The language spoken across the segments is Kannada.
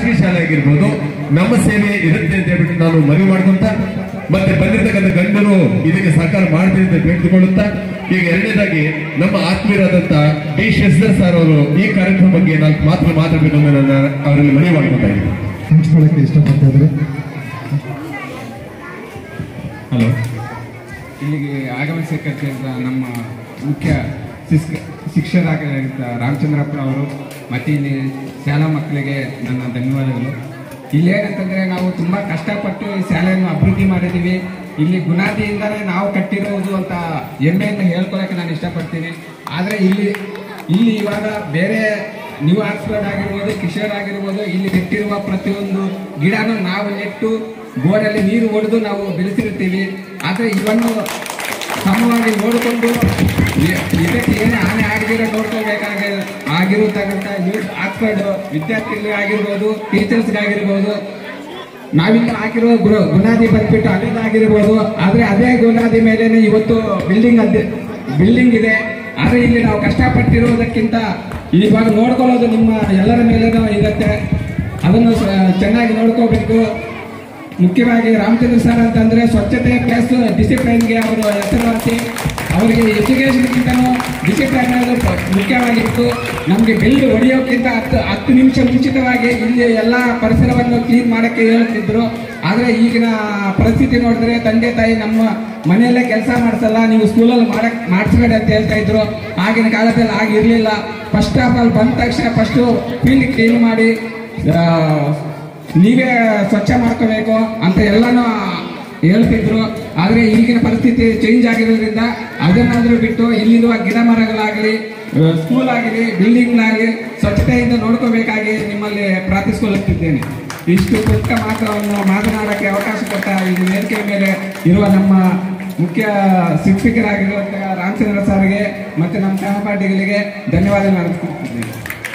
ಖಾಸಗಿ ಶಾಲೆ ಆಗಿರ್ಬೋದು ನಮ್ಮ ಸೇವೆ ಇರುತ್ತೆ ಅಂತ ಹೇಳ್ಬಿಟ್ಟು ನಾನು ಮನವಿ ಮಾಡ್ಕೊಂತ ಮತ್ತೆ ಬಂದಿರ್ತಕ್ಕಂಥ ಗಂಡರು ಇದಕ್ಕೆ ಸಹಕಾರ ಮಾಡ್ತೀನಿ ಅಂತ ಬೇಡಿಕೊಳ್ಳುತ್ತಾ ಈಗ ಎರಡನೇದಾಗಿ ನಮ್ಮ ಆತ್ಮೀಯರಾದಂತ ಡಿ ಶಶಿಧರ್ ಸರ್ ಅವರು ಈ ಕಾರ್ಯಕ್ರಮ ಬಗ್ಗೆ ನಾಲ್ಕು ಮಾತ್ರ ಮಾತಾಡಬೇಕು ಅಂತ ನಾನು ಅವರಲ್ಲಿ ಮನವಿ ಮಾಡ್ಕೊತಾ ಇದ್ದೀನಿ ಹಂಚ್ಕೊಳ್ಳೋಕ್ಕೆ ಇಷ್ಟಪಡ್ತಾ ಇದ್ದಾರೆ ಹಲೋ ಇಲ್ಲಿಗೆ ಆಗಮಿಸಬೇಕಂತ ನಮ್ಮ ಮುಖ್ಯ ಶಿಕ್ಷ ಶಿಕ್ಷಕರಾಗಿದ್ದ ರಾಮಚಂದ್ರಪ್ಪ ಅವರು ಮತ್ತು ಇಲ್ಲಿ ಶಾಲಾ ಮಕ್ಕಳಿಗೆ ನನ್ನ ಧನ್ಯವಾದಗಳು ಇಲ್ಲಿ ಏನಂತಂದರೆ ನಾವು ತುಂಬ ಕಷ್ಟಪಟ್ಟು ಈ ಶಾಲೆಯನ್ನು ಅಭಿವೃದ್ಧಿ ಮಾಡಿದ್ದೀವಿ ಇಲ್ಲಿ ಗುಣಾದಿಯಿಂದಲೇ ನಾವು ಕಟ್ಟಿರೋದು ಅಂತ ಹೆಮ್ಮೆಯಿಂದ ಹೇಳ್ಕೊಳಕ್ಕೆ ನಾನು ಇಷ್ಟಪಡ್ತೀನಿ ಆದರೆ ಇಲ್ಲಿ ಇಲ್ಲಿ ಇವಾಗ ಬೇರೆ ನ್ಯೂ ಆಕ್ಸ್ಫರ್ಡ್ ಆಗಿರ್ಬೋದು ಕಿಶೋರ್ ಆಗಿರ್ಬೋದು ಇಲ್ಲಿ ನೆಟ್ಟಿರುವ ಪ್ರತಿಯೊಂದು ಗಿಡನೂ ನಾವು ನೆಟ್ಟು ಬೋರಲ್ಲಿ ನೀರು ಹೊಡೆದು ನಾವು ಬೆಳೆಸಿರ್ತೀವಿ ಆದರೆ ಇವನ್ನು ಸಮವಾಗಿ ನೋಡಿಕೊಂಡು ಇ- ಇದಕ್ಕೆ ಏನು ಹಾನಿ ಆಗದಿರೋ ನೋಡ್ಕೋಬೇಕಾಗಿ ಆಗಿರತಕ್ಕಂಥ ನ್ಯೂಸ್ ಆಕ್ಸ್ಫರ್ಡ್ ವಿದ್ಯಾರ್ಥಿಗಳಿಗಾಗಿರ್ಬೋದು ಟೀಚರ್ಸ್ಗಾಗಿರ್ಬೋದು ನಾವಿಲ್ಲಿ ಹಾಕಿರೋ ಗುರು ಗುಣಾದಿ ಬಂದ್ಬಿಟ್ಟು ಅಲ್ಲಿಂದಾಗಿರ್ಬೋದು ಆದರೆ ಅದೇ ಗುಣಾದಿ ಮೇಲೇನೆ ಇವತ್ತು ಬಿಲ್ಡಿಂಗ್ ಅದೇ ಬಿಲ್ಡಿಂಗ್ ಇದೆ ಆದರೆ ಇಲ್ಲಿ ನಾವು ಕಷ್ಟಪಟ್ಟಿರೋದಕ್ಕಿಂತ ಇವಾಗ ನೋಡ್ಕೊಳ್ಳೋದು ನಿಮ್ಮ ಎಲ್ಲರ ಮೇಲೇನೂ ಇರುತ್ತೆ ಅದನ್ನು ಸ- ಚೆನ್ನಾಗಿ ನೋಡ್ಕೋಬೇಕು ಮುಖ್ಯವಾಗಿ ರಾಮಚಂದ್ರ ಸರ್ ಅಂತಂದ್ರೆ ಸ್ವಚ್ಛತೆ ಪ್ಲಸ್ ಡಿಸಿಪ್ಲೈನ್ಗೆ ಅವರು ಹೆಸರುವಾಸಿ ಅವರಿಗೆ ಎಜುಕೇಷನ್ಗಿಂತನೂ ಡಿಸಿಪ್ಲೈನ್ ಅನ್ನೋದು ಪ- ಮುಖ್ಯವಾಗಿತ್ತು ನಮಗೆ ಬಿಲ್ಡ್ ಹೊಡೆಯೋಕ್ಕಿಂತ ಹತ್ತು ಹತ್ತು ನಿಮಿಷ ಮುಂಚಿತವಾಗಿ ಇಲ್ಲಿ ಎಲ್ಲ ಪರಿಸರವನ್ನು ಕ್ಲೀನ್ ಮಾಡೋಕ್ಕೆ ಹೇಳ್ತಿದ್ರು ಆದರೆ ಈಗಿನ ಪರಿಸ್ಥಿತಿ ನೋಡಿದ್ರೆ ತಂದೆ ತಾಯಿ ನಮ್ಮ ಮನೆಯಲ್ಲೇ ಕೆಲಸ ಮಾಡಿಸಲ್ಲ ನೀವು ಸ್ಕೂಲಲ್ಲಿ ಮಾಡಕ್ ಮಾಡಿಸ್ಬೇಡಿ ಅಂತ ಹೇಳ್ತಾ ಇದ್ರು ಆಗಿನ ಕಾಲದಲ್ಲಿ ಆಗಿರಲಿಲ್ಲ ಫಸ್ಟ್ ಆಫ್ ಆಲ್ ಬಂದ ತಕ್ಷಣ ಫಸ್ಟು ಫೀಲ್ಡ್ ಕ್ಲೀನ್ ಮಾಡಿ ಆ, ನೀವೇ ಸ್ವಚ್ಛ ಮಾಡ್ಕೋಬೇಕು ಅಂತ ಎಲ್ಲಾನು ಹೇಳ್ತಿದ್ರು ಆದರೆ ಈಗಿನ ಪರಿಸ್ಥಿತಿ ಚೇಂಜ್ ಆಗಿರೋದ್ರಿಂದ ಅದನ್ನಾದ್ರೂ ಬಿಟ್ಟು ಇಲ್ಲಿರುವ ಗಿಡ ಮರಗಳಾಗಲಿ ಸ್ಕೂಲ್ ಆಗಲಿ ಬಿಲ್ಡಿಂಗ್ನಾಗಲಿ ಸ್ವಚ್ಛತೆಯಿಂದ ನೋಡ್ಕೋಬೇಕಾಗಿ ನಿಮ್ಮಲ್ಲಿ ಪ್ರಾರ್ಥಿಸಿಕೊಳ್ಳುತ್ತಿದ್ದೇನೆ ಇಷ್ಟು ಪುಟ್ಟ ಮಾತವನ್ನು ಮಾತನಾಡೋಕ್ಕೆ ಅವಕಾಶ ಕೊಟ್ಟ ಈ ವೇದಿಕೆ ಮೇಲೆ ಇರುವ ನಮ್ಮ ಮುಖ್ಯ ಶಿಕ್ಷಕರಾಗಿರುವಂತಹ ರಾಮಚಂದ್ರ ಸರ್ಗೆ ಮತ್ತು ನಮ್ಮ ಸಹಪಾಠಿಗಳಿಗೆ ಧನ್ಯವಾದ ಅರ್ಪಿಸುತ್ತಿದ್ದೇನೆ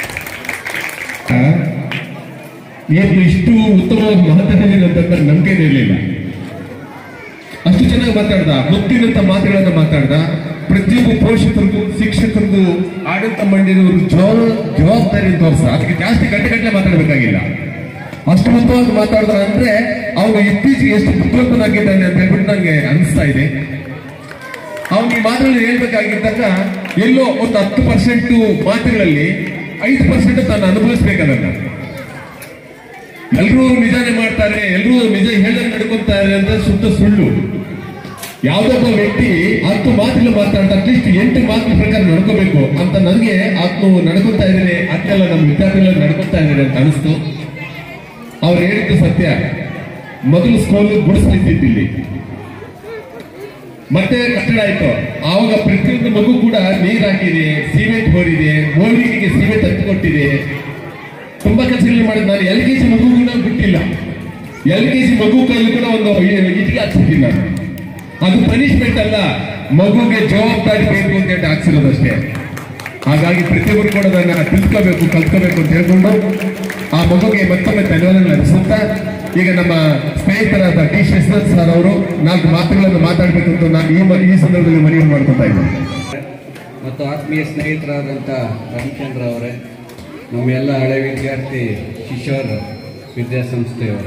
ಏನು ಇಷ್ಟು ಉತ್ತಮವಾದ ಮಹತ್ವದಲ್ಲಿ ಅಂತಂದ್ರೆ ನಂಬಿಕೆ ಇರಲಿಲ್ಲ ಅಷ್ಟು ಚೆನ್ನಾಗಿ ಮಾತಾಡ್ದ ಮುತ್ತಿನಂತ ಮಾತುಗಳನ್ನ ಮಾತಾಡ್ದ ಪ್ರತಿಯೊಬ್ಬ ಪೋಷಕರಿಗೂ ಶಿಕ್ಷಕರಿಗೂ ಆಡಳಿತ ಮಂಡಳಿಯವರು ಜವಾಬ್ ಜವಾಬ್ದಾರಿ ತೋರಿಸ ಅದಕ್ಕೆ ಜಾಸ್ತಿ ಗಂಟೆ ಗಂಟೆ ಮಾತಾಡಬೇಕಾಗಿಲ್ಲ ಅಷ್ಟು ಉತ್ತಮವಾಗಿ ಮಾತಾಡ್ದ ಅಂದ್ರೆ ಅವನು ಇತ್ತೀಚೆಗೆ ಎಷ್ಟು ಬುದ್ಧಿವಂತನಾಗಿದ್ದಾನೆ ಅಂತ ಹೇಳ್ಬಿಟ್ಟು ನನಗೆ ಅನಿಸ್ತಾ ಇದೆ ಅವನಿಗೆ ಮಾತುಗಳು ಹೇಳ್ಬೇಕಾಗಿದ್ದಾಗ ಎಲ್ಲೋ ಒಂದು ಹತ್ತು ಪರ್ಸೆಂಟ್ ಮಾತುಗಳಲ್ಲಿ ಐದು ಪರ್ಸೆಂಟ್ ತಾನು ಅನುಭವಿಸ್ಬೇಕದನ್ನ ಎಲ್ಲರೂ ನಿಜಾನೇ ಮಾಡ್ತಾರೆ ಎಲ್ಲರೂ ನಿಜ ಹೇಳಂಗೆ ನಡ್ಕೊಂತಾರೆ ಅಂದ್ರೆ ಶುದ್ಧ ಸುಳ್ಳು ಯಾವ್ದೊಬ್ಬ ವ್ಯಕ್ತಿ ಹತ್ತು ಮಾತುಗಳು ಮಾತಾಡ್ತಾ ಅಟ್ಲೀಸ್ಟ್ ಎಂಟು ಮಾತಿನ ಪ್ರಕಾರ ನಡ್ಕೋಬೇಕು ಅಂತ ನನಗೆ ಆತ್ಮ ನಡ್ಕೊತಾ ಇದ್ದೇನೆ ಅದನ್ನೆಲ್ಲ ನಮ್ಮ ವಿದ್ಯಾರ್ಥಿಗಳು ನಡ್ಕೊತಾ ಇದ್ದಾರೆ ಅಂತ ಅನಿಸ್ತು ಅವ್ರು ಹೇಳಿದ್ದು ಸತ್ಯ ಮೊದಲು ಸ್ಕೂಲ್ ಗುಡಿಸ್ಲಿದ್ದಿಲ್ಲಿ ಮತ್ತೆ ಕಟ್ಟಡ ಆಯ್ತು ಆವಾಗ ಪ್ರತಿಯೊಂದು ಮಗು ಕೂಡ ನೀರ್ ಹಾಕಿದೆ ಸಿಮೆಂಟ್ ಹೋರಿದೆ ಹೋಳಿಗೆಗೆ ಸಿಮೆಂಟ್ ಹತ್ತು ಕೊಟ್ಟಿದೆ ತುಂಬಾ ಕೆಲಸಗಳು ಮಾಡಿದ್ ನಾನು ಎಲ್ ಕೆ ಜಿ ಮಗು ಕೂಡ ಬಿಟ್ಟಿಲ್ಲ ಎಲ್ ಕೆ ಜಿ ಮಗು ಕೈಲಿ ಕೂಡ ಒಂದು ಇ- ಇಟ್ಟಿಗೆ ಹಾಕ್ಸಿದ್ದೀನಿ ನಾನು ಅದು ಪನಿಷ್ಮೆಂಟ್ ಅಲ್ಲ ಮಗುಗೆ ಜವಾಬ್ದಾರಿ ಬೇಕು ಅಂತ ಹೇಳಿ ಹಾಕ್ಸಿರೋದಷ್ಟೇ ಹಾಗಾಗಿ ಪ್ರತಿಯೊಬ್ಬರು ಕೂಡ ಅದನ್ನ ತಿಳ್ಕೋಬೇಕು ಕಲ್ತ್ಕೋಬೇಕು ಅಂತ ಹೇಳ್ಕೊಂಡು ಆ ಮಗುಗೆ ಮತ್ತೊಮ್ಮೆ ಧನ್ಯವಾದಗಳು ಅನಿಸುತ್ತಾ ಈಗ ನಮ್ಮ ಸ್ನೇಹಿತರಾದ ಟಿ ಶಶಿಧರ್ ಸರ್ ಅವರು ನಾಲ್ಕು ಮಾತುಗಳನ್ನು ಮಾತಾಡಬೇಕು ಅಂತ ನಾನು ಈ ಮ- ಈ ಸಂದರ್ಭದಲ್ಲಿ ಮನವಿ ಮಾಡ್ಕೊತಾ ಇದ್ದೀನಿ ಮತ್ತು ಆತ್ಮೀಯ ಸ್ನೇಹಿತರಾದಂಥ ರಾಮಚಂದ್ರ ಅವರೇ ನಮ್ಮ ಎಲ್ಲ ಹಳೆ ವಿದ್ಯಾರ್ಥಿ ಕಿಶೋರ್ ವಿದ್ಯಾಸಂಸ್ಥೆಯವರೇ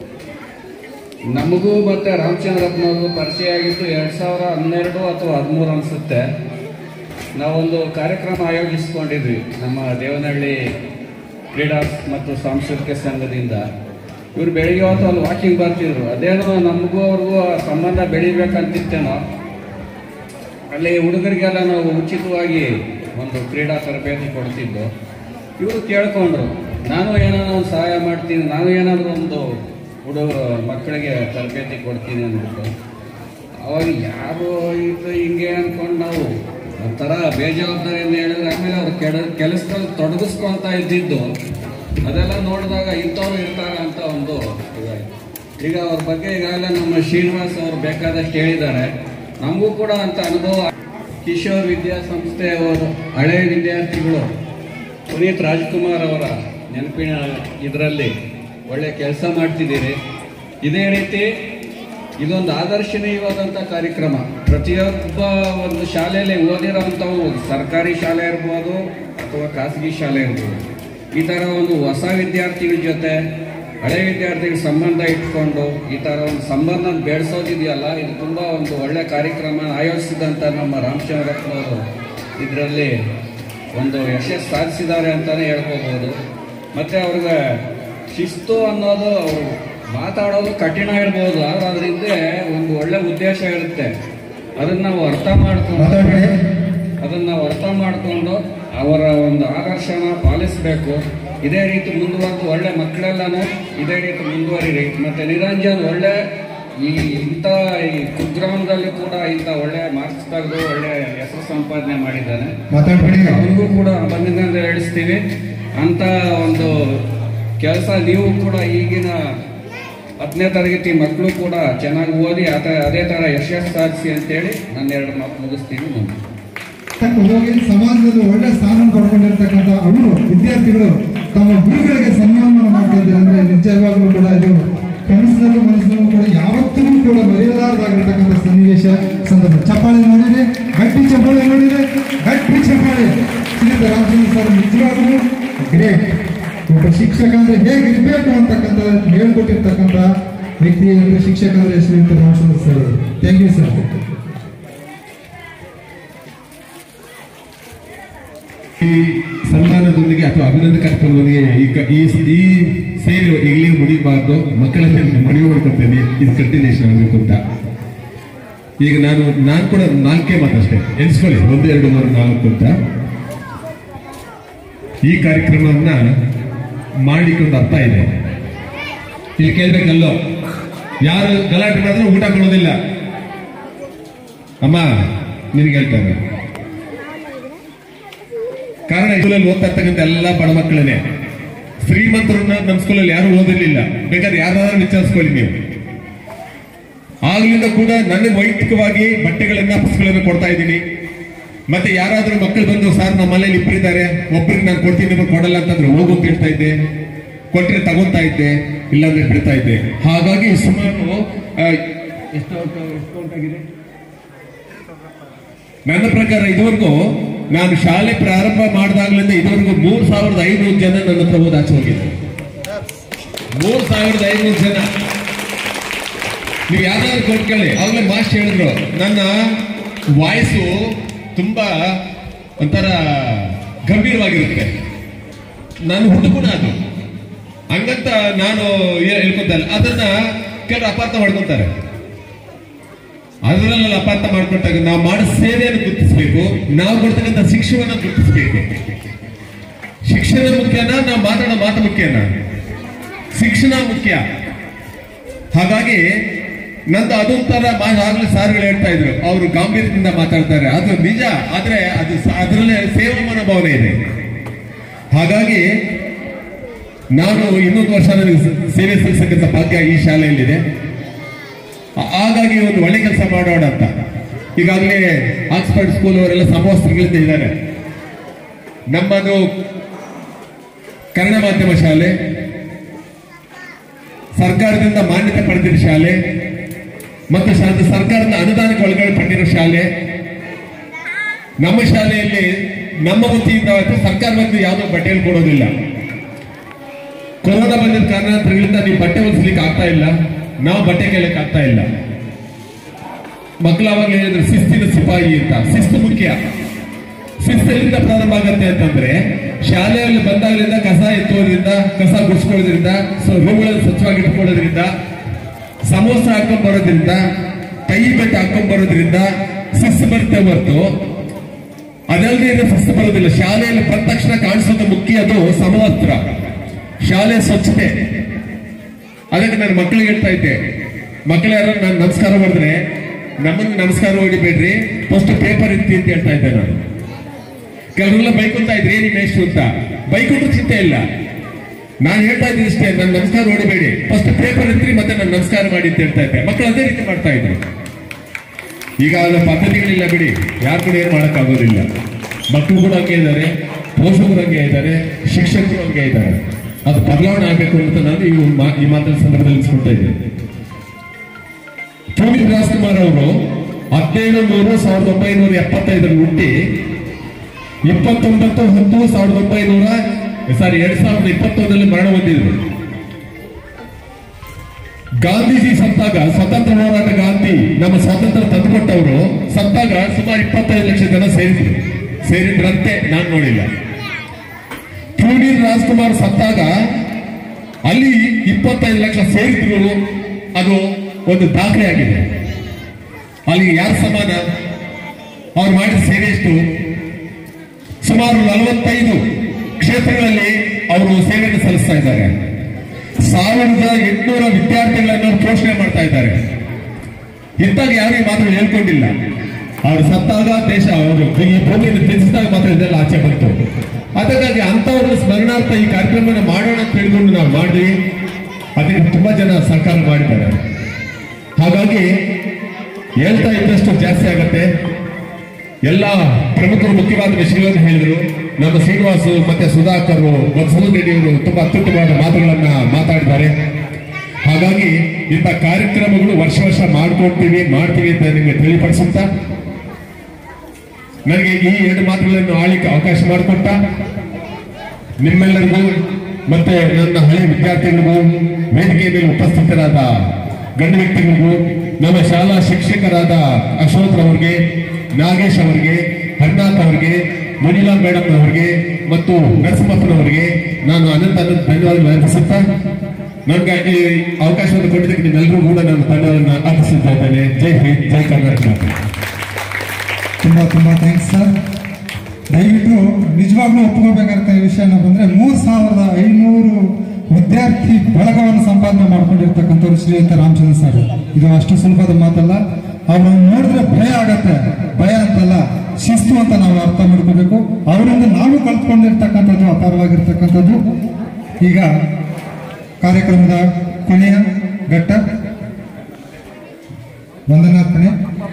ನಮಗೂ ಮತ್ತು ರಾಮಚಂದ್ರಪ್ಪನವ್ರಿಗೂ ಪರಿಚಯ ಆಗಿದ್ದು ಎರಡು ಸಾವಿರ ಹನ್ನೆರಡು ಅಥವಾ ಹದಿಮೂರು ಅನಿಸುತ್ತೆ ನಾವೊಂದು ಕಾರ್ಯಕ್ರಮ ಆಯೋಜಿಸ್ಕೊಂಡಿದ್ವಿ ನಮ್ಮ ದೇವನಹಳ್ಳಿ ಕ್ರೀಡಾ ಮತ್ತು ಸಾಂಸ್ಕೃತಿಕ ಸಂಘದಿಂದ ಇವರು ಬೆಳಿಗ್ಗೆ ಹೊತ್ತು ಅಲ್ಲಿ ವಾಕಿಂಗ್ ಬರ್ತಿದ್ರು ಅದೇನೋ ನಮಗೂ ಅವ್ರಿಗೂ ಆ ಸಂಬಂಧ ಬೆಳಿಬೇಕಂತಿತ್ತೇನೋ ಅಲ್ಲಿ ಹುಡುಗರಿಗೆಲ್ಲ ನಾವು ಉಚಿತವಾಗಿ ಒಂದು ಕ್ರೀಡಾ ತರಬೇತಿ ಕೊಡ್ತಿದ್ದು ಇವರು ಕೇಳ್ಕೊಂಡ್ರು ನಾನು ಏನಾದ್ರು ಒಂದು ಸಹಾಯ ಮಾಡ್ತೀನಿ ನಾನು ಏನಾದರೂ ಒಂದು ಹುಡುಗ ಮಕ್ಕಳಿಗೆ ತರಬೇತಿ ಕೊಡ್ತೀನಿ ಅಂದ್ಬಿಟ್ಟು ಅವಾಗ ಯಾರು ಇದು ಹಿಂಗೆ ಅಂದ್ಕೊಂಡು ನಾವು ಒಂಥರ ಬೇಜವಾಬ್ದಾರಿಯಿಂದ ಹೇಳಿದ್ರೆ ಆಮೇಲೆ ಅವ್ರು ಕೆಡ ಕೆಲಸದಲ್ಲಿ ತೊಡಗಿಸ್ಕೊಂತ ಇದ್ದಿದ್ದು ಅದೆಲ್ಲ ನೋಡಿದಾಗ ಇಂಥವ್ರು ಇರ್ತಾರೆ ಅಂತ ಒಂದು ಇದಾಯ್ತು ಈಗ ಅವ್ರ ಬಗ್ಗೆ ಈಗಾಗಲೇ ನಮ್ಮ ಶ್ರೀನಿವಾಸ್ ಅವರು ಬೇಕಾದಷ್ಟು ಹೇಳಿದ್ದಾರೆ ನಮಗೂ ಕೂಡ ಅಂತ ಅನುಭವ ಕಿಶೋರ್ ವಿದ್ಯಾಸಂಸ್ಥೆಯವರು ಹಳೆಯ ವಿದ್ಯಾರ್ಥಿಗಳು ಪುನೀತ್ ರಾಜ್ಕುಮಾರ್ ಅವರ ನೆನಪಿನ ಇದರಲ್ಲಿ ಒಳ್ಳೆ ಕೆಲಸ ಮಾಡ್ತಿದ್ದೀರಿ ಇದೇ ರೀತಿ ಇದೊಂದು ಆದರ್ಶನೀಯವಾದಂಥ ಕಾರ್ಯಕ್ರಮ ಪ್ರತಿಯೊಬ್ಬ ಒಂದು ಶಾಲೆಯಲ್ಲಿ ಓದಿರೋಂಥವು ಸರ್ಕಾರಿ ಶಾಲೆ ಇರ್ಬೋದು ಅಥವಾ ಖಾಸಗಿ ಶಾಲೆ ಇರ್ಬೋದು ಈ ಥರ ಒಂದು ಹೊಸ ವಿದ್ಯಾರ್ಥಿಗಳ ಜೊತೆ ಹಳೆ ವಿದ್ಯಾರ್ಥಿಗಳ ಸಂಬಂಧ ಇಟ್ಕೊಂಡು ಈ ಥರ ಒಂದು ಸಂಬಂಧ ಬೆಳೆಸೋದಿದೆಯಲ್ಲ ಇದು ತುಂಬ ಒಂದು ಒಳ್ಳೆ ಕಾರ್ಯಕ್ರಮ ಆಯೋಜಿಸಿದಂಥ ನಮ್ಮ ರಾಮಚಂದ್ರಪ್ಪನವರು ಇದರಲ್ಲಿ ಒಂದು ಯಶಸ್ಸು ಸಾಧಿಸಿದ್ದಾರೆ ಅಂತಲೇ ಹೇಳ್ಕೋಬೋದು ಮತ್ತು ಅವ್ರಿಗೆ ಶಿಸ್ತು ಅನ್ನೋದು ಅವರು ಮಾತಾಡೋದು ಕಠಿಣ ಇರ್ಬೋದು ಆದ್ರೆ ಅದ್ರ ಹಿಂದೆ ಒಂದು ಒಳ್ಳೆ ಉದ್ದೇಶ ಇರುತ್ತೆ ಅದನ್ನ ನಾವು ಅರ್ಥ ಮಾಡ್ಕೊಂಡು ಮಾತಾಡ್ಬೇಡಿ. ಅದನ್ನ ನಾವು ಅರ್ಥ ಮಾಡಿಕೊಂಡು ಅವರ ಒಂದು ಆದರ್ಶನ ಪಾಲಿಸಬೇಕು ಇದೇ ರೀತಿ ಮುಂದುವರೆದು ಒಳ್ಳೆ ಮಕ್ಕಳೆಲ್ಲನೂ ಇದೇ ರೀತಿ ಮುಂದುವರಿರಿ ಮತ್ತೆ ನಿರಂಜನ್ ಒಳ್ಳೆ ಈ ಇಂಥ ಈ ಕುಗ್ರಾಮದಲ್ಲಿ ಕೂಡ ಇಂಥ ಒಳ್ಳೆ ಮಾರ್ಕ್ಸ್ ತೆಗೆದು ಒಳ್ಳೆ ಹೆಸರು ಸಂಪಾದನೆ ಮಾಡಿದ್ದಾನೆ ಮಾತಾಡ್ಬೇಡಿ ಅವನಿಗೂ ಕೂಡ ಅಭಿನಂದನೆ ಹೇಳಿಸ್ತೀವಿ ಅಂತ ಒಂದು ಕೆಲಸ ನೀವು ಕೂಡ ಈಗಿನ ಹತ್ತನೇ ತರಗತಿ ಮಕ್ಕಳು ಕೂಡ ಚೆನ್ನಾಗಿ ಓದಿ ಆತ ಅದೇ ಥರ ಯಶಸ್ಸು ಸಾಧಿಸಿ ಅಂತೇಳಿ ನಾನು ಎರಡು ಮಾತು ಮುಗಿಸ್ತೀನಿ ಮುಂದೆ ತಕ್ಕ ಹೋಗಿ ಸಮಾಜದಲ್ಲಿ ಒಳ್ಳೆ ಸ್ಥಾನ ಪಡ್ಕೊಂಡಿರ್ತಕ್ಕಂಥ ಅವರು ವಿದ್ಯಾರ್ಥಿಗಳು ತಮ್ಮ ಗುರುಗಳಿಗೆ ಸನ್ಮಾನ ಮಾಡ್ತಾ ಇದ್ದಾರೆ ಅಂದ್ರೆ ನಿಜವಾಗ್ಲೂ ಕೂಡ ಇದು ಕನಸಿನಲ್ಲೂ ಮನಸ್ಸಿನಲ್ಲೂ ಕೂಡ ಯಾವತ್ತಿಗೂ ಕೂಡ ಮರೆಯಲಾರದಾಗಿರ್ತಕ್ಕಂಥ ಸನ್ನಿವೇಶ ಸಂದರ್ಭ ಚಪ್ಪಾಳೆ ನೋಡಿದೆ ಗಟ್ಟಿ ಚಪ್ಪಾಳೆ ನೋಡಿದೆ ಗಟ್ಟಿ ಚಪ್ಪಾಳೆ ಶ್ರೀಯುತ ರಾಮಚಂದ್ರ ಸರ್ ನಿಜವಾಗ್ಲೂ ಗ್ರೇಟ್ ಒಬ್ಬ ಶಿಕ್ಷಕ ಅಂದ್ರೆ ಹೇಗಿರ್ಬೇಕು ಅಂತಕ್ಕಂಥ ಹೇಳ್ಕೊಟ್ಟಿರ್ತಕ್ಕಂಥ ವ್ಯಕ್ತಿ ಅಂದ್ರೆ ಶಿಕ್ಷಕ ಅಂದ್ರೆ ಶ್ರೀಯುತ Ramachandra sir thank you sir ಈ ಸನ್ಮಾನದೊಂದಿಗೆ ಅಥವಾ ಅಭಿನಂದನೆ ಕಾರ್ಯಕ್ರಮದೊಂದಿಗೆ ಈಗ ಈ ಈ ಸೇರಿ ಈಗಲೇ ಮುಡಿಬಾರ್ದು ಮಕ್ಕಳಲ್ಲಿ ಮನವಿ ಮಾಡ್ಕೊಳ್ತೇನೆ ಇದು ಕಂಟಿನ್ಯೂಷನ್ ಆಗಬೇಕು ಅಂತ ಈಗ ನಾನು ನಾನು ಕೂಡ ನಾಲ್ಕೇ ಮಾತಷ್ಟೇ ಎನ್ಸ್ಕೊಳ್ಳಿ ಒಂದು ಎರಡು ಮೂರು ನಾಲ್ಕು ಅಂತ ಈ ಕಾರ್ಯಕ್ರಮವನ್ನ ಮಾಡ್ಲಿಕ್ಕೆ ಒಂದು ಅರ್ಥ ಇದೆ ಇಲ್ಲಿ ಕೇಳ್ಬೇಕಲ್ಲೋ ಯಾರು ಗಲಾಟೆ ಮಾಡಿದ್ರೆ ಊಟ ಕೊಡೋದಿಲ್ಲ ಅಮ್ಮ ನಿನ್ಗೆ ಹೇಳ್ತಾರೆ ಕಾರಣ ಸ್ಕೂಲಲ್ಲಿ ಓದ್ತಾ ಇರ್ತಕ್ಕಂಥ ಎಲ್ಲ ಬಡ ಮಕ್ಕಳನ್ನೇ ಶ್ರೀಮಂತರನ್ನ ನಮ್ಮ ಸ್ಕೂಲಲ್ಲಿ ಯಾರು ಓದಿರ್ಲಿಲ್ಲ ಬೇಕಾದ್ರೆ ಯಾರಾದ್ರೂ ವಿಚಾರಿಸ್ಕೊಳ್ಳಿ ನೀವು ಆಗ್ಲಿಂದ ಕೂಡ ನನ್ನ ವೈಯಕ್ತಿಕವಾಗಿ ಬಟ್ಟೆಗಳನ್ನ ಪುಸ್ತಕಗಳನ್ನ ಕೊಡ್ತಾ ಇದ್ದೀನಿ ಮತ್ತೆ ಯಾರಾದ್ರೂ ಮಕ್ಕಳು ಬಂದು ಸರ್ ನಮ್ಮ ಮನೇಲಿ ಇಬ್ಬರಿದ್ದಾರೆ ಒಬ್ರಿಗೆ ನಾನು ಕೊಡ್ತೀನಿ ಒಬ್ರು ಕೊಡಲ್ಲ ಅಂತಂದ್ರೆ ಹೋಗು ಅಂತ ಹೇಳ್ತಾ ಇದ್ದೆ ಕೊಟ್ರೆ ತಗೊಂತಾ ಇದ್ದೆ ಇಲ್ಲಾಂದ್ರೆ ಬಿಡ್ತಾ ಇದ್ದೆ ಹಾಗಾಗಿ ಸುಮಾರು ಆ, ಎಷ್ಟು out- ಎಷ್ಟು out ಆಗಿದೆ ನನ್ನ ಪ್ರಕಾರ ಇದುವರೆಗೂ ನಾನು ಶಾಲೆ ಪ್ರಾರಂಭ ಮಾಡಿದಾಗ್ಲಿಂದ ಇದುವರೆಗೂ ಮೂರ್ ಸಾವಿರದ ಐನೂರು ಜನ ನನ್ನ ಹತ್ರ ಓದ್ ಆಚೆ ಹೋಗಿದ್ದಾರೆ ಮೂರ್ ಸಾವಿರದ ಐನೂರು ಜನ ನೀವು ಯಾವ್ದಾದ್ರು ಕೊಟ್ಕೊಳ್ಳಿ ಆಗ್ಲೇ ಮಾಸ್ಟರ್ ಹೇಳಿದ್ರು ನನ್ನ ವಾಯ್ಸು ತುಂಬಾ ಒಂಥರ ಗಂಭೀರವಾಗಿರುತ್ತೆ ನಾನು ಹುಡುಗುಣ ಅದು ಹಂಗಂತ ನಾನು ಏ- ಹೇಳ್ಕೊತಲ್ಲ ಅದನ್ನ ಕೆಲವರು ಅಪಾರ್ಥ ಮಾಡ್ಕೊತಾರೆ ಅದರಲ್ಲ ಅಪಾರ್ಥ ಮಾಡ್ಕೊಟ್ಟಾಗ ನಾವು ಮಾಡೋ ಸೇವೆಯನ್ನು ಗುರುತಿಸಬೇಕು ನಾವು ಕೊಡ್ತಕ್ಕಂಥ ಶಿಕ್ಷಣವನ್ನು ಗುರುತಿಸಬೇಕು ಶಿಕ್ಷಣ ಮುಖ್ಯನಾ ನಾವು ಮಾತಾಡೋ ಮಾತು ಮುಖ್ಯನಾ ಶಿಕ್ಷಣ ಮುಖ್ಯ ಹಾಗಾಗಿ ನಂದು ಅದೊಂಥರ ಮಾ ಆಗ್ಲೇ ಸಾರ್ಗಳು ಹೇಳ್ತಾ ಇದ್ರು ಅವರು ಗಾಂಭೀರ್ಯದಿಂದ ಮಾತಾಡ್ತಾರೆ ಅದು ನಿಜ ಆದ್ರೆ ಅದು ಸ- ಅದರಲ್ಲೇ ಸೇವಾ ಮನೋಭಾವನೆ ಇದೆ ಹಾಗಾಗಿ ನಾನು ಇನ್ನೊಂದು ವರ್ಷ ನನಗೆ ಸ- ಸೇವೆ ಸಲ್ಲಿಸಕ್ಕಂಥ ಭಾಗ್ಯ ಈ ಶಾಲೆಯಲ್ಲಿದೆ ಆ- ಹಾಗಾಗಿ ಒಂದು ಒಳ್ಳೆ ಕೆಲಸ ಮಾಡೋಣ ಅಂತ ಈಗಾಗಲೇ ಆಕ್ಸ್ಫರ್ಡ್ ಸ್ಕೂಲ್ ಅವರೆಲ್ಲ ಸಮವಸ್ತ್ರಗಳಿಂದ ಇದ್ದಾರೆ ನಮ್ಮದು ಕನ್ನಡ ಮಾಧ್ಯಮ ಶಾಲೆ ಸರ್ಕಾರದಿಂದ ಮಾನ್ಯತೆ ಪಡೆದಿರೋ ಶಾಲೆ ಮತ್ತು ಶಾ- ಸರ್ಕಾರದ ಅನುದಾನಕ್ಕೆ ಒಳಗಡೆ ಪಡೆದಿರೋ ಶಾಲೆ ನಮ್ಮ ಶಾಲೆಯಲ್ಲಿ ನಮ್ಮ ವತಿಯಿಂದ ಅಥವಾ ಸರ್ಕಾರ ವತಿಯಿಂದ ಯಾವುದೋ ಬಟ್ಟೆಗಳು ಕೊಡೋದಿಲ್ಲ ಕೊರೋನಾ ಬಂದಿದ್ದ ಕಾರಣಾಂತರಗಳಿಂದ ನೀವು ಬಟ್ಟೆ ಹೊಲಿಸ್ಲಿಕ್ಕೆ ಆಗ್ತಾ ಇಲ್ಲ ನಾವು ಬಟ್ಟೆ ಕೇಳಕ್ ಆಗ್ತಾ ಇಲ್ಲ ಮಕ್ಕಳು ಅವಾಗ ಹೇಳಿದ್ರು ಶಿಸ್ತಿನ ಸಿಪಾಯಿ ಅಂತ ಶಿಸ್ತು ಮುಖ್ಯ ಶಿಸ್ತು ಎಲ್ಲಿಂದ ಪ್ರಾರಂಭ ಆಗುತ್ತೆ ಅಂತಂದ್ರೆ ಶಾಲೆಯಲ್ಲಿ ಬಂದಾಗಲಿಂದ ಕಸ ಎತ್ತುವುದರಿಂದ ಕಸ ಗುಡಿಸ್ಕೊಳ್ಳೋದ್ರಿಂದ ಸೊ ರೂಮ್ಗಳನ್ನು ಸ್ವಚ್ಛವಾಗಿ ಇಟ್ಕೊಳ್ಳೋದ್ರಿಂದ ಸಮೋಸ ಹಾಕೊಂಡ್ ಬರೋದ್ರಿಂದ ಕೈ ಬೆಟ್ಟ ಹಾಕೊಂಡ್ ಬರೋದ್ರಿಂದ ಶಿಸ್ತು ಬರುತ್ತೆ ಹೊರತು ಅದಲ್ಲದೆ ಇದು ಶಿಸ್ತು ಬರೋದಿಲ್ಲ ಶಾಲೆಯಲ್ಲಿ ಬಂದ ತಕ್ಷಣ ಕಾಣಿಸೋದು ಮುಖ್ಯ ಅದು ಸಮವಸ್ತ್ರ ಶಾಲೆ ಸ್ವಚ್ಛತೆ ಅದಕ್ಕೆ ನಾನು ಮಕ್ಕಳಿಗೆ ಹೇಳ್ತಾ ಇದ್ದೆ ಮಕ್ಕಳು ಯಾರು ನಾನು ನಮಸ್ಕಾರ ಮಾಡಿದ್ರೆ ನಮ್ಮನ್ನ ನಮಸ್ಕಾರ ಹೊಡಿಬೇಡ್ರಿ ಫಸ್ಟ್ ಪೇಪರ್ ಇರ್ತಿ ಅಂತ ಹೇಳ್ತಾ ಇದ್ದೆ ನಾನು ಕೆಲವರೆಲ್ಲ ಬೈಕೊಂತ ಇದ್ರಿ ಏನಿ ಮೇಷ್ಟು ಅಂತ ಬೈಕೊಂಡ್ರು ಚಿಂತೆ ಇಲ್ಲ ನಾನು ಹೇಳ್ತಾ ಇದ್ದೀನಿ ಇಷ್ಟೇ ನನ್ನ ನಮಸ್ಕಾರ ಹೊಡಿಬೇಡಿ ಫಸ್ಟ್ ಪೇಪರ್ ಇರ್ತೀರಿ ಮತ್ತೆ ನಾನು ನಮಸ್ಕಾರ ಮಾಡಿ ಅಂತ ಹೇಳ್ತಾ ಇದ್ದೆ ಮಕ್ಕಳು ಅದೇ ರೀತಿ ಮಾಡ್ತಾ ಇದ್ರು ಈಗ ಅದು ಪದ್ಧತಿಗಳಿಲ್ಲ ಬಿಡಿ ಯಾರು ಕೂಡ ಏನು ಮಾಡೋಕ್ಕಾಗೋದಿಲ್ಲ ಮಕ್ಕಳು ಕೂಡ ಹಂಗೆ ಇದ್ದಾರೆ ಪೋಷಕರು ಹಂಗೆ ಇದ್ದಾರೆ ಶಿಕ್ಷಕರು ಹಂಗೆ ಇದ್ದಾರೆ ಅದು ಬದಲಾವಣೆ ಆಗಬೇಕು ಅಂತ ನಾನು ಈ ಮಾ- ಈ ಮಾತಿನ ಸಂದರ್ಭದಲ್ಲಿ ಇಸ್ಕೊಳ್ತಾ ಇದ್ದೇನೆ ಪುನೀತ್ ರಾಜ್ಕುಮಾರ್ ಅವರು ಹದಿನೈದು ನೂರು ಸಾವಿರದ ಒಂಬೈನೂರ ಎಪ್ಪತ್ತೈದರಲ್ಲಿ ಹುಟ್ಟಿ ಇಪ್ಪತ್ತೊಂಬತ್ತು ಹತ್ತು ಸಾವಿರದ ಒಂಬೈನೂರ ಸಾರಿ ಎರಡ್ ಸಾವಿರದ ಇಪ್ಪತ್ತೊಂದರಲ್ಲಿ ಮರಣ ಹೊಂದಿದ್ರು ಗಾಂಧೀಜಿ ಸತ್ತಾಗ ಸ್ವತಂತ್ರ ಹೋರಾಟ ಗಾಂಧಿ ನಮ್ಮ ಸ್ವಾತಂತ್ರ್ಯ ತಂದುಕೊಟ್ಟವರು ಸತ್ತಾಗ ಸುಮಾರು ಇಪ್ಪತ್ತೈದು ಲಕ್ಷ ಜನ ಸೇರಿದ್ರು ಸೇರಿದ್ರಂತೆ ನಾನು ನೋಡಿಲ್ಲ ಪೂರ್ಣೀರ್ ರಾಜ್ಕುಮಾರ್ ಸತ್ತಾಗ ಅಲ್ಲಿ ಇಪ್ಪತ್ತೈದು ಲಕ್ಷ ಸೇರಿದ್ರು ಅದು ಒಂದು ದಾಖಲೆ ಆಗಿದೆ ಅಲ್ಲಿ ಯಾರು ಸಮಾನ ಅವ್ರು ಮಾಡಿದ ಸೇವೆ ಎಷ್ಟು ಸುಮಾರು ನಲವತ್ತೈದು ಕ್ಷೇತ್ರಗಳಲ್ಲಿ ಅವರು ಸೇವೆಯನ್ನು ಸಲ್ಲಿಸ್ತಾ ಇದ್ದಾರೆ ಸಾವಿರದ ಎಂಟುನೂರ ವಿದ್ಯಾರ್ಥಿಗಳನ್ನು ಪೋಷಣೆ ಮಾಡ್ತಾ ಇದ್ದಾರೆ ಇದ್ದಾಗ ಯಾರು ಈ ಮಾತನ್ನು ಹೇಳ್ಕೊಂಡಿಲ್ಲ ಅವ್ರು ಸತ್ತಾಗ ದೇಶ ಅವರು ಈ ಭೂಮಿಯನ್ನು ತ್ಯಜಿಸಿದಾಗ ಮಾತ್ರ ಇದೆಲ್ಲ ಆಚೆ ಬಂತು ಅದಕ್ಕಾಗಿ ಅಂತವ್ರನ್ನ ಸ್ಮರಣಾರ್ಥ ಈ ಕಾರ್ಯಕ್ರಮವನ್ನು ಮಾಡೋಣ ಅಂತ ತಿಳ್ಕೊಂಡು ನಾವು ಮಾಡಿದ್ವಿ ಅದಕ್ಕೆ ತುಂಬಾ ಜನ ಸಹಕಾರ ಮಾಡಿದ್ದಾರೆ ಹಾಗಾಗಿ ಹೇಳ್ತಾ ಇದ್ದಷ್ಟು ಜಾಸ್ತಿ ಆಗತ್ತೆ ಎಲ್ಲ ಪ್ರಮುಖರು ಮುಖ್ಯವಾದ ವಿಷಯಗಳನ್ನು ಹೇಳಿದರು ನಮ್ಮ ಶ್ರೀನಿವಾಸು ಮತ್ತೆ ಸುಧಾಕರ್ ಬಸವನ ರೆಡ್ಡಿಯವರು ತುಂಬಾ ಅತ್ಯುತ್ತಮವಾದ ಮಾತುಗಳನ್ನ ಮಾತಾಡಿದ್ದಾರೆ ಹಾಗಾಗಿ ಇಂಥ ಕಾರ್ಯಕ್ರಮಗಳು ವರ್ಷ ವರ್ಷ ಮಾಡ್ಕೊಳ್ತೀವಿ ಮಾಡ್ತೀವಿ ಅಂತ ನಿಮಗೆ ತಿಳಿಪಡಿಸುತ್ತಾ ನನಗೆ ಈ ಎರಡು ಮಾತುಗಳನ್ನು ಆಳಿಕ್ಕೆ ಅವಕಾಶ ಮಾಡಿಕೊಟ್ಟ ನಿಮ್ಮೆಲ್ಲರಿಗೂ ಮತ್ತೆ ನನ್ನ ಹಳೆ ವಿದ್ಯಾರ್ಥಿಗಳಿಗೂ ವೇದಿಕೆ ಮೇಲೆ ಉಪಸ್ಥಿತರಾದ ಗಣ್ಯ ವ್ಯಕ್ತಿಗಳಿಗೂ ನಮ್ಮ ಶಾಲಾ ಶಿಕ್ಷಕರಾದ ಅಶೋಕ್ ಅವರಿಗೆ ನಾಗೇಶ್ ಅವರಿಗೆ ಹರಿನಾಥ್ ಅವರಿಗೆ ಮುನಿಲಾ ಮೇಡಮ್ ಅವರಿಗೆ ಮತ್ತು ನರಸಿಂಹಪ್ಪನವರಿಗೆ ನಾನು ಅನಂತ ಅನಂತ ಧನ್ಯವಾದಗಳು ಅರ್ಪಿಸುತ್ತಾ ನನಗೆ ಈ ಅವಕಾಶವನ್ನು ಕೊಟ್ಟಿದ್ದಕ್ಕೆ ನಿಮ್ಮೆಲ್ಲರೂ ಕೂಡ ನಾನು ಧನ್ಯವಾದವನ್ನು ಅರ್ಪಿಸುತ್ತಾ ಇದ್ದೇನೆ ಜೈ ಹಿಂದ್ ಜೈ ಕರ್ನಾಟಕ ತುಂಬಾ ತುಂಬಾ ಥ್ಯಾಂಕ್ಸ್ ಸರ್ ದಯವಿಟ್ಟು ನಿಜವಾಗ್ಲೂ ಒಪ್ಕೋಬೇಕಾದಂತ ವಿಷಯನ ಬಂದ್ರೆ ಮೂರ್ ಸಾವಿರದ ಐನೂರು ವಿದ್ಯಾರ್ಥಿ ಬಳಗವನ್ನು ಸಂಪಾದನೆ ಮಾಡ್ಕೊಂಡಿರ್ತಕ್ಕಂಥವ್ರು ಶ್ರೀಯುತ ರಾಮಚಂದ್ರ ಸರ್ ಇದು ಅಷ್ಟು ಸುಲಭದ ಮಾತಲ್ಲ ಅವ್ರನ್ನ ನೋಡಿದ್ರೆ ಭಯ ಆಗತ್ತೆ ಭಯ ಅಂತಲ್ಲ ಶಿಸ್ತು ಅಂತ ನಾವು ಅರ್ಥ ಮಾಡ್ಕೋಬೇಕು ಅವರಿಂದ ನಾವು ಕಲ್ತ್ಕೊಂಡಿರ್ತಕ್ಕಂಥದ್ದು ಅಪಾರವಾಗಿರ್ತಕ್ಕಂಥದ್ದು ಈಗ ಕಾರ್ಯಕ್ರಮದ ಕೊನೆಯ ಘಟ್ಟ ವಂದನಾರ್ಪಣೆ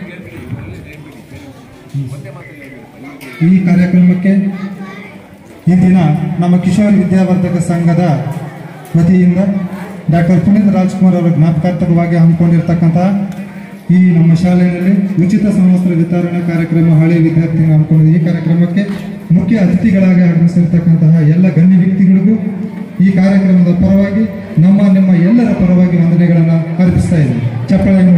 ಈ ಕಾರ್ಯಕ್ರಮಕ್ಕೆ ಈ ದಿನ ನಮ್ಮ ಕಿಶೋರ್ ವಿದ್ಯಾವರ್ಧಕ ಸಂಘದ ವತಿಯಿಂದ ಡಾಕ್ಟರ್ ಪುನೀತ್ ರಾಜ್ಕುಮಾರ್ ಅವರ ಜ್ಞಾಪಕಾರ್ಥಕವಾಗಿ ಹಮ್ಮಿಕೊಂಡಿರ್ತಕ್ಕಂತಹ ಈ ನಮ್ಮ ಶಾಲೆಯಲ್ಲಿ ಉಚಿತ ಸಮವಸ್ತ್ರ ವಿತರಣಾ ಕಾರ್ಯಕ್ರಮ ಹಳೆ ವಿದ್ಯಾರ್ಥಿಗಳು ಹಮ್ಮಿಕೊಂಡಿದೆ ಈ ಕಾರ್ಯಕ್ರಮಕ್ಕೆ ಮುಖ್ಯ ಅತಿಥಿಗಳಾಗಿ ಆಗಮಿಸಿರ್ತಕ್ಕಂತಹ ಎಲ್ಲ ಗಣ್ಯ ವ್ಯಕ್ತಿಗಳಿಗೂ ಈ ಕಾರ್ಯಕ್ರಮದ ಪರವಾಗಿ ನಮ್ಮ ನಿಮ್ಮ ಎಲ್ಲರ ಪರವಾಗಿ ವಂದನೆಗಳನ್ನು ಅರ್ಪಿಸ್ತಾ ಇದ್ದೀವಿ ಚಪ್ಪಳೆ